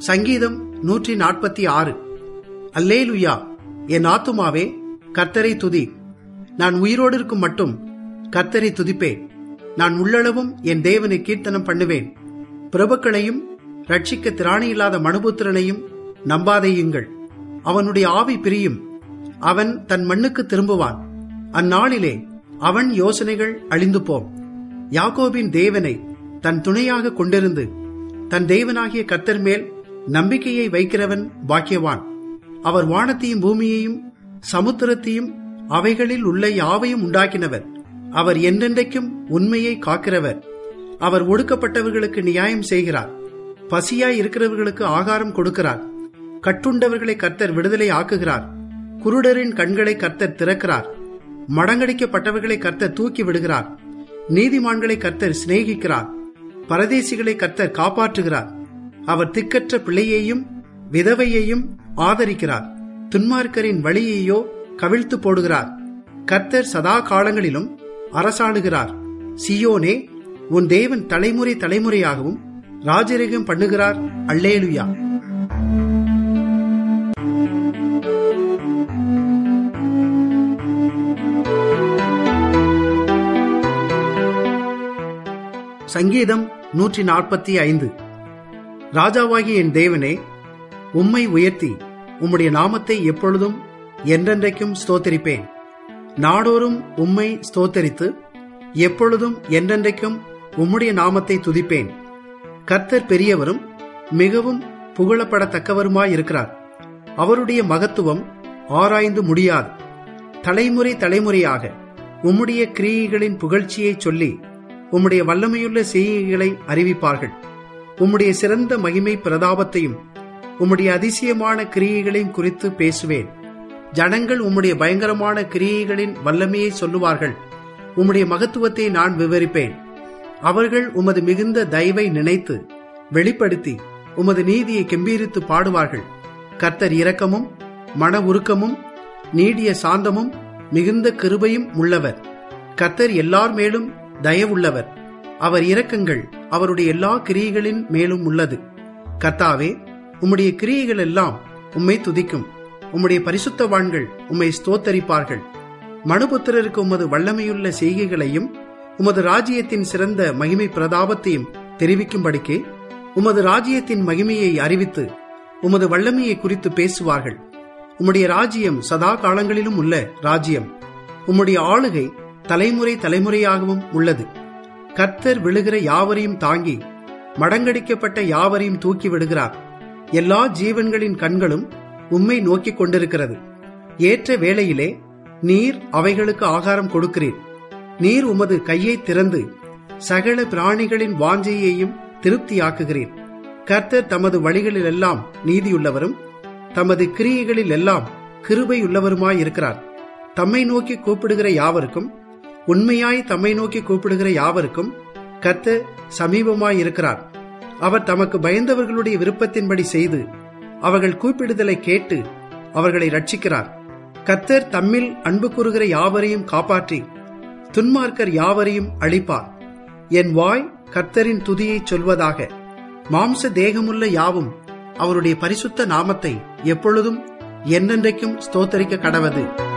சங்கீதம் நூற்றி நாற்பத்தி ஆறு அல்லேலுயா என் ஆத்துமாவே கர்த்தரை துதி நான் உயிரோடு இருக்கும் மட்டும் கர்த்தரை துதிப்பேன் நான் உள்ளளவும் என் தேவனை கீர்த்தனம் பண்ணுவேன் பிரபுக்களையும் ரட்சிக்க திராணியில்லாத மனுபுத்திரனையும் நம்பாதேயுங்கள் அவனுடைய ஆவி பிரியும் அவன் தன் மண்ணுக்கு திரும்புவான் அந்நாளிலே அவன் யோசனைகள் அழிந்து போம் யாக்கோபின் தேவனை தன் துணையாக கொண்டிருந்து தன் தேவனாகிய கர்த்தர் மேல் நம்பிக்கையை வைக்கிறவன் பாக்கியவான் அவர் வானத்தையும் பூமியையும் சமுத்திரத்தையும் அவைகளில் உள்ள யாவையும் உண்டாக்கினவர் அவர் என்றென்றைக்கும் உண்மையை காக்கிறவர் அவர் ஒடுக்கப்பட்டவர்களுக்கு நியாயம் செய்கிறார் பசியாய் இருக்கிறவர்களுக்கு ஆகாரம் கொடுக்கிறார் கட்டுண்டவர்களை கர்த்தர் விடுதலை ஆக்குகிறார் குருடரின் கண்களை கர்த்தர் திறக்கிறார் மடங்கடிக்கப்பட்டவர்களை கர்த்தர் தூக்கி விடுகிறார் நீதிமான்களை கர்த்தர் சிநேகிக்கிறார் பரதேசிகளை கர்த்தர் காப்பாற்றுகிறார் அவர் திக்கற்ற பிள்ளையையும் விதவையையும் ஆதரிக்கிறார் துன்மார்க்கரின் வழியையோ கவிழ்த்து போடுகிறார் கர்த்தர் சதா காலங்களிலும் அரசாளுகிறார் சியோனே உன் தேவன் தலைமுறை தலைமுறையாகவும் ராஜரிகம் பண்ணுகிறார் அல்லேலுயா சங்கீதம் நூற்றி நாற்பத்தி ஐந்து ராஜாவாகிய என் தேவனே உம்மை உயர்த்தி உம்முடைய நாமத்தை எப்பொழுதும் என்றென்றைக்கும் ஸ்தோத்தரிப்பேன் நாடோறும் உம்மை ஸ்தோத்தரித்து எப்பொழுதும் என்றென்றைக்கும் உம்முடைய நாமத்தை துதிப்பேன் கர்த்தர் பெரியவரும் மிகவும் புகழப்படத்தக்கவருமாயிருக்கிறார் அவருடைய மகத்துவம் ஆராய்ந்து முடியாது தலைமுறை தலைமுறையாக உம்முடைய கிரியைகளின் புகழ்ச்சியை சொல்லி உம்முடைய வல்லமையுள்ள செய்கைகளை அறிவிப்பார்கள் உம்முடைய சிறந்த மகிமை பிரதாபத்தையும் உம்முடைய அதிசயமான கிரியைகளையும் குறித்து பேசுவேன் ஜனங்கள் உம்முடைய பயங்கரமான கிரியைகளின் வல்லமையை சொல்லுவார்கள் உம்முடைய மகத்துவத்தை நான் விவரிப்பேன் அவர்கள் உமது மிகுந்த தயவை நினைத்து வெளிப்படுத்தி உமது நீதியை கெம்பீரித்து பாடுவார்கள் கர்த்தர் இரக்கமும் மன உருக்கமும் நீடிய சாந்தமும் மிகுந்த கிருபையும் உள்ளவர் கர்த்தர் எல்லார் மேலும் தயவுள்ளவர் அவர் இரக்கங்கள் அவருடைய எல்லா கிரியைகளின் மேலும் உள்ளது கர்த்தாவே உம்முடைய கிரியைகள் எல்லாம் உம்மை துதிக்கும் உம்முடைய பரிசுத்தவான்கள் உம்மை ஸ்தோத்தரிப்பார்கள் மனுபுத்திரருக்கு உமது வல்லமையுள்ள செய்கைகளையும் உமது ராஜ்யத்தின் சிறந்த மகிமை பிரதாபத்தையும் தெரிவிக்கும்படிக்கு உமது ராஜ்யத்தின் மகிமையை அறிவித்து உமது வல்லமையை குறித்து பேசுவார்கள் உம்முடைய ராஜ்யம் சதா காலங்களிலும் உள்ள ராஜ்யம் உம்முடைய ஆளுகை தலைமுறை தலைமுறையாகவும் உள்ளது கர்த்தர் விழுகிற யாவரையும் தாங்கி மடங்கடிக்கப்பட்ட யாவரையும் தூக்கி விடுகிறார் எல்லா ஜீவன்களின் கண்களும் உம்மை நோக்கிக் கொண்டிருக்கிறது ஏற்ற வேளையிலே நீர் அவைகளுக்கு ஆகாரம் கொடுக்கிறீர் நீர் உமது கையை திறந்து சகல பிராணிகளின் வாஞ்சையையும் திருப்தியாக்குகிறீர் கர்த்தர் தமது வழிகளில் எல்லாம் நீதியுள்ளவரும் தமது கிரியைகளில் எல்லாம் கிருபையுள்ளவருமாயிருக்கிறார் தம்மை நோக்கி கூப்பிடுகிற யாவருக்கும் உண்மையாய் தம்மை நோக்கி கூப்பிடுகிற யாவருக்கும் கர்த்தர் சமீபமாயிருக்கிறார் அவர் தமக்கு பயந்தவர்களுடைய விருப்பத்தின்படி செய்து அவர்கள் கூப்பிடுதலை கேட்டு அவர்களை ரட்சிக்கிறார் கர்த்தர் தம்மில் அன்பு கூறுகிற யாவரையும் காப்பாற்றி துன்மார்க்கர் யாவரையும் அழிப்பார் என் வாய் கர்த்தரின் துதியை சொல்வதாக மாம்ச தேகமுள்ள யாவும் அவருடைய பரிசுத்த நாமத்தை எப்பொழுதும் என்னென்றைக்கும் ஸ்தோத்தரிக்க கடவது